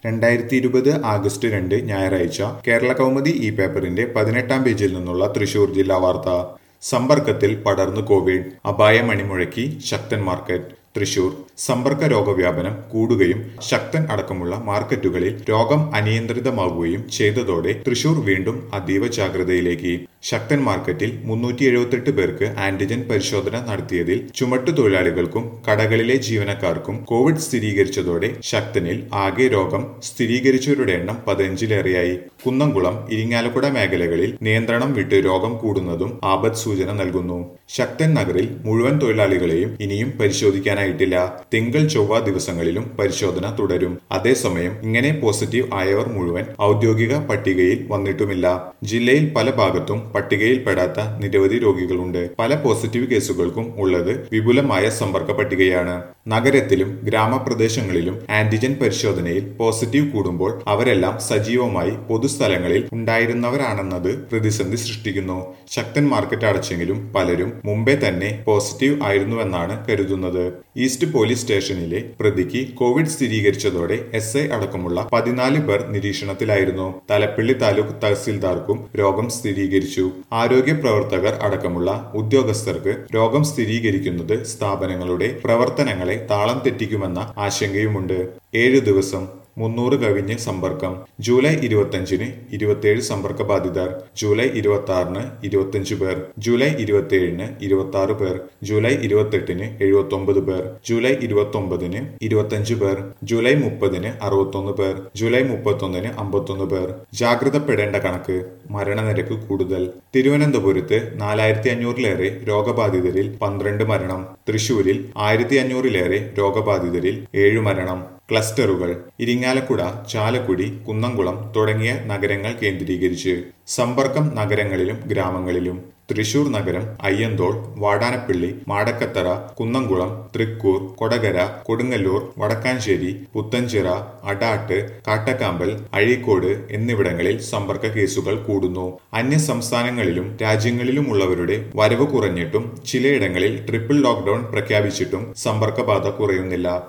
രണ്ടായിരത്തി ഇരുപത് ആഗസ്റ്റ് രണ്ട് ഞായറാഴ്ച കേരള കൗമുദി ഈ പേപ്പറിന്റെ പതിനെട്ടാം പേജിൽ നിന്നുള്ള തൃശൂർ ജില്ലാ വാർത്ത സമ്പർക്കത്തിൽ പടർന്നു കോവിഡ് അപായമണി മുഴക്കി ശക്തൻ മാർക്കറ്റ് തൃശൂർ സമ്പർക്ക രോഗവ്യാപനം കൂടുകയും ശക്തൻ അടക്കമുള്ള മാർക്കറ്റുകളിൽ രോഗം അനിയന്ത്രിതമാവുകയും ചെയ്തതോടെ തൃശൂർ വീണ്ടും അതീവ ജാഗ്രതയിലേക്ക് ശക്തൻ മാർക്കറ്റിൽ മുന്നൂറ്റി എഴുപത്തെട്ട് പേർക്ക് ആന്റിജൻ പരിശോധന നടത്തിയതിൽ ചുമട്ടുതൊഴിലാളികൾക്കും കടകളിലെ ജീവനക്കാർക്കും കോവിഡ് സ്ഥിരീകരിച്ചതോടെ ശക്തനിൽ ആകെ രോഗം സ്ഥിരീകരിച്ചവരുടെ എണ്ണം പതിനഞ്ചിലേറെയായി കുന്നംകുളം ഇരിങ്ങാലക്കുട മേഖലകളിൽ നിയന്ത്രണം വിട്ട് രോഗം കൂടുന്നതും ആപത് സൂചന നൽകുന്നു ശക്തൻ നഗറിൽ മുഴുവൻ തൊഴിലാളികളെയും ഇനിയും പരിശോധിക്കാനായിട്ടില്ല തിങ്കൾ ചൊവ്വ ദിവസങ്ങളിലും പരിശോധന തുടരും അതേസമയം ഇങ്ങനെ പോസിറ്റീവ് ആയവർ മുഴുവൻ ഔദ്യോഗിക പട്ടികയിൽ വന്നിട്ടുമില്ല ജില്ലയിൽ പല ഭാഗത്തും പട്ടികയിൽപ്പെടാത്ത നിരവധി രോഗികളുണ്ട് പല പോസിറ്റീവ് കേസുകൾക്കും ഉള്ളത് വിപുലമായ സമ്പർക്ക പട്ടികയാണ് നഗരത്തിലും ഗ്രാമപ്രദേശങ്ങളിലും ആന്റിജൻ പരിശോധനയിൽ പോസിറ്റീവ് കൂടുമ്പോൾ അവരെല്ലാം സജീവമായി പൊതുസ്ഥലങ്ങളിൽ ഉണ്ടായിരുന്നവരാണെന്നത് പ്രതിസന്ധി സൃഷ്ടിക്കുന്നു ശക്തൻ മാർക്കറ്റ് അടച്ചെങ്കിലും പലരും മുമ്പേ തന്നെ പോസിറ്റീവ് ആയിരുന്നുവെന്നാണ് കരുതുന്നത് ഈസ്റ്റ് പോലീസ് സ്റ്റേഷനിലെ പ്രതിക്ക് കോവിഡ് സ്ഥിരീകരിച്ചതോടെ എസ് ഐ അടക്കമുള്ള പതിനാല് പേർ നിരീക്ഷണത്തിലായിരുന്നു തലപ്പള്ളി താലൂക്ക് തഹസിൽദാർക്കും രോഗം സ്ഥിരീകരിച്ചു ആരോഗ്യ പ്രവർത്തകർ അടക്കമുള്ള ഉദ്യോഗസ്ഥർക്ക് രോഗം സ്ഥിരീകരിക്കുന്നത് സ്ഥാപനങ്ങളുടെ പ്രവർത്തനങ്ങളെ താളം തെറ്റിക്കുമെന്ന ആശങ്കയുമുണ്ട് ഏഴ് ദിവസം മുന്നൂറ് കവിഞ്ഞ് സമ്പർക്കം ജൂലൈ ഇരുപത്തഞ്ചിന് ഇരുപത്തിയേഴ് സമ്പർക്ക ബാധിതർ ജൂലൈ ഇരുപത്തി ആറിന് ഇരുപത്തിയഞ്ച് പേർ ജൂലൈ ഇരുപത്തിയേഴിന് ഇരുപത്തി ആറ് പേർ ജൂലൈ ഇരുപത്തെട്ടിന് എഴുപത്തി ഒമ്പത് പേർ ജൂലൈ ഇരുപത്തി ഒമ്പതിന് ഇരുപത്തിയഞ്ച് പേർ ജൂലൈ മുപ്പതിന് അറുപത്തൊന്ന് പേർ ജൂലൈ മുപ്പത്തൊന്നിന് അമ്പത്തൊന്ന് പേർ ജാഗ്രതപ്പെടേണ്ട കണക്ക് മരണനിരക്ക് കൂടുതൽ തിരുവനന്തപുരത്ത് നാലായിരത്തി അഞ്ഞൂറിലേറെ രോഗബാധിതരിൽ പന്ത്രണ്ട് മരണം തൃശൂരിൽ ആയിരത്തി അഞ്ഞൂറിലേറെ രോഗബാധിതരിൽ ഏഴ് മരണം ക്ലസ്റ്ററുകൾ ഇരിങ്ങാലക്കുട ചാലക്കുടി കുന്നംകുളം തുടങ്ങിയ നഗരങ്ങൾ കേന്ദ്രീകരിച്ച് സമ്പർക്കം നഗരങ്ങളിലും ഗ്രാമങ്ങളിലും തൃശൂർ നഗരം അയ്യന്തോൾ വാടാനപ്പള്ളി മാടക്കത്തറ കുന്നംകുളം തൃക്കൂർ കൊടകര കൊടുങ്ങല്ലൂർ വടക്കാഞ്ചേരി പുത്തഞ്ചിറ അടാട്ട് കാട്ടക്കാമ്പൽ അഴീക്കോട് എന്നിവിടങ്ങളിൽ സമ്പർക്ക കേസുകൾ കൂടുന്നു അന്യ സംസ്ഥാനങ്ങളിലും രാജ്യങ്ങളിലുമുള്ളവരുടെ വരവ് കുറഞ്ഞിട്ടും ചിലയിടങ്ങളിൽ ട്രിപ്പിൾ ലോക്ക്ഡൌൺ പ്രഖ്യാപിച്ചിട്ടും സമ്പർക്കബാധ കുറയുന്നില്ല